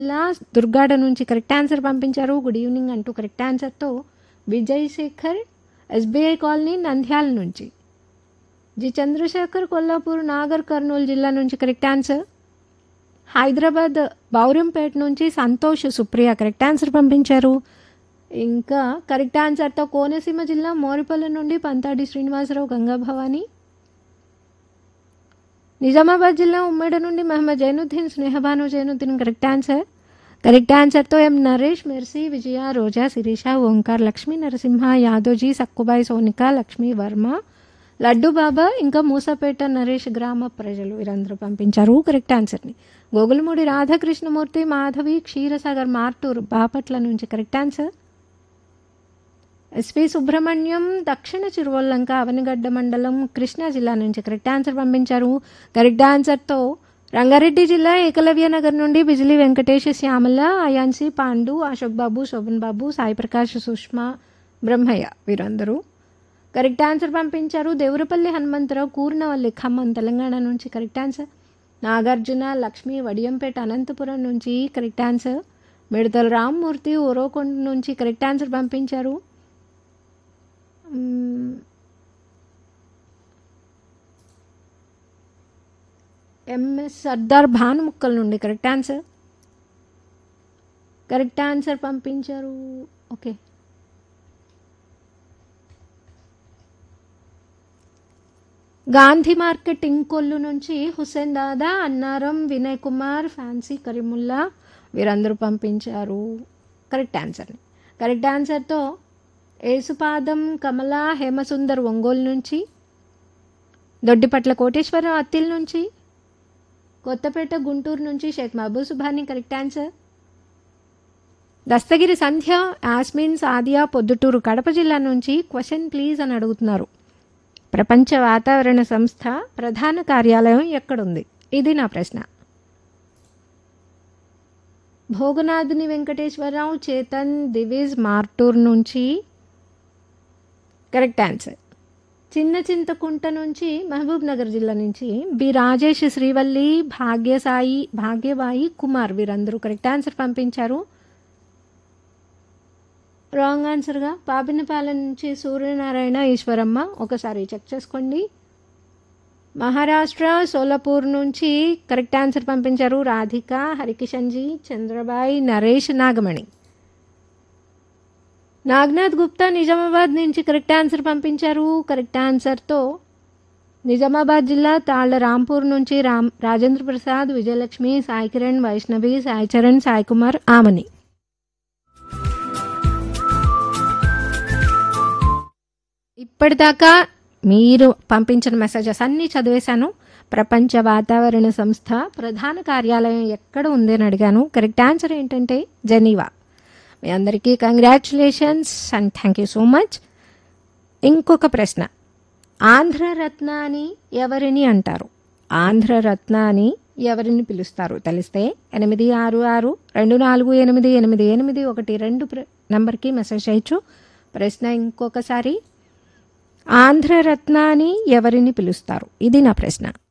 జిల్లా దుర్గాడ నుంచి correct answer పంపించారు గుడ్ ఈవినింగ్ అంటూ కరెక్ట్ ఆన్సర్తో విజయ్ శేఖర్ ఎస్బీఐ కాలనీ నంద్యాల నుంచి జి చంద్రశేఖర్ కొల్లాపూర్ నాగర్ కర్నూలు జిల్లా నుంచి కరెక్ట్ ఆన్సర్ హైదరాబాద్ బౌరంపేట నుంచి సంతోష్ సుప్రియ కరెక్ట్ ఆన్సర్ పంపించారు ఇంకా కరెక్ట్ ఆన్సర్తో కోనసీమ జిల్లా మోరిపల్లి నుండి పంతాడి శ్రీనివాసరావు గంగా భవానీ నిజామాబాద్ జిల్లా ఉమ్మడి నుండి Mohammed Zainuddin Snehabanu Zainuddin correct answer correct ఆన్సర్తో ఎం నరేష్ మెర్సీ విజయ రోజా శిరీష ఓంకార్ లక్ష్మీ నరసింహ యాదోజీ సక్కుబాయి సోనిక లక్ష్మీ వర్మ లడ్డు బాబా ఇంకా మూసపేట నరేష్ గ్రామ ప్రజలు వీరందరూ పంపించారు కరెక్ట్ ఆన్సర్ని గోగులమూడి రాధాకృష్ణమూర్తి మాధవి క్షీరసాగర్ మార్టూరు బాపట్ల నుంచి కరెక్ట్ ఆన్సర్ ఎస్పి సుబ్రహ్మణ్యం దక్షిణ చిరువల్లంక అవనిగడ్డ మండలం కృష్ణా జిల్లా నుంచి కరెక్ట్ ఆన్సర్ పంపించారు కరెక్ట్ ఆన్సర్తో రంగారెడ్డి జిల్లా ఏకలవ్య నగర్ నుండి బిజిలీ వెంకటేష్ శ్యామల అయాన్సి పాండు అశోక్ బాబు శోభన్ బాబు సాయి ప్రకాష్ సుష్మా బ్రహ్మయ్య వీరందరూ కరెక్ట్ ఆన్సర్ పంపించారు దేవరపల్లి హనుమంతరావు కూర్నవల్లి ఖమ్మం తెలంగాణ నుంచి కరెక్ట్ ఆన్సర్ నాగార్జున లక్ష్మి వడియంపేట అనంతపురం నుంచి కరెక్ట్ ఆన్సర్ మిడతల రామ్మూర్తి ఓరోకొండ నుంచి కరెక్ట్ ఆన్సర్ పంపించారు మ్మ్. ఎంఎస్ సర్దార్ భానుముక్కల్ నుండి కరెక్ట్ ఆన్సర్ కరెక్ట్ ఆన్సర్ పంపించారు ఓకే గాంధీ మార్కెట్ ఇంకొల్లు నుంచి హుసేన్ దాదా అన్నారం వినయ్ కుమార్ ఫ్యాన్సీ కరీముల్లా వీరందరూ పంపించారు కరెక్ట్ ఆన్సర్ని కరెక్ట్ ఆన్సర్తో ఏసుపాదం కమల హేమసుందర్ ఒంగోలు నుంచి దొడ్డిపట్ల కోటేశ్వరం అత్తిల్ నుంచి కొత్తపేట గుంటూరు నుంచి షేక్ మహబూబ్ సుభాని కరెక్ట్ ఆన్సర్ దస్తగిరి సంధ్య యాస్మిన్ సాదియా పొద్దుటూరు కడప జిల్లా నుంచి క్వశ్చన్ ప్లీజ్ అని అడుగుతున్నారు ప్రపంచ వాతావరణ సంస్థ ప్రధాన కార్యాలయం ఎక్కడుంది ఇది నా ప్రశ్న భోగనాథుని వెంకటేశ్వరరావు చేతన్ దివిజ్ మార్టూర్ నుంచి కరెక్ట్ ఆన్సర్ చిన్న చింతకుంట నుంచి మహబూబ్ నగర్ జిల్లా నుంచి బి రాజేష్ శ్రీవల్లి భాగ్యసాయి భాగ్యబాయి కుమార్ వీరందరూ కరెక్ట్ ఆన్సర్ పంపించారు రాంగ్ ఆన్సర్గా పాపినపాలెం నుంచి సూర్యనారాయణ ఈశ్వరమ్మ ఒకసారి చెక్ చేసుకోండి మహారాష్ట్ర సోలాపూర్ నుంచి కరెక్ట్ ఆన్సర్ పంపించారు రాధిక హరికిషన్జీ చంద్రబాయి నరేష్ నాగమణి నాగ్నాథ్ గుప్తా నిజామాబాద్ నుంచి కరెక్ట్ ఆన్సర్ పంపించారు కరెక్ట్ ఆన్సర్తో నిజామాబాద్ జిల్లా తాళ్ల రాంపూర్ నుంచి రామ్ రాజేంద్ర ప్రసాద్ విజయలక్ష్మి సాయి కిరణ్ వైష్ణవి సాయి చరణ్ సాయి కుమార్ ఆమని ఇప్పటిదాకా మీరు పంపించిన మెసేజెస్ అన్నీ చదివేశాను ప్రపంచ వాతావరణ సంస్థ ప్రధాన కార్యాలయం ఎక్కడ ఉంది అని అడిగాను కరెక్ట్ ఆన్సర్ ఏంటంటే జెనీవా మీ అందరికీ congratulations and thank you so much ఇంకొక ప్రశ్న ఆంధ్రరత్న అని ఎవరిని అంటారు ఆంధ్రరత్న అని ఎవరిని పిలుస్తారు తెలిస్తే ఎనిమిది ఆరు ఆరు రెండు నాలుగు ఎనిమిది ఎనిమిది ఎనిమిది ఒకటి రెండు ప్ర నంబర్కి మెసేజ్ చేయొచ్చు ప్రశ్న ఇంకొకసారి ఆంధ్రరత్న అని ఎవరిని పిలుస్తారు ఇది నా ప్రశ్న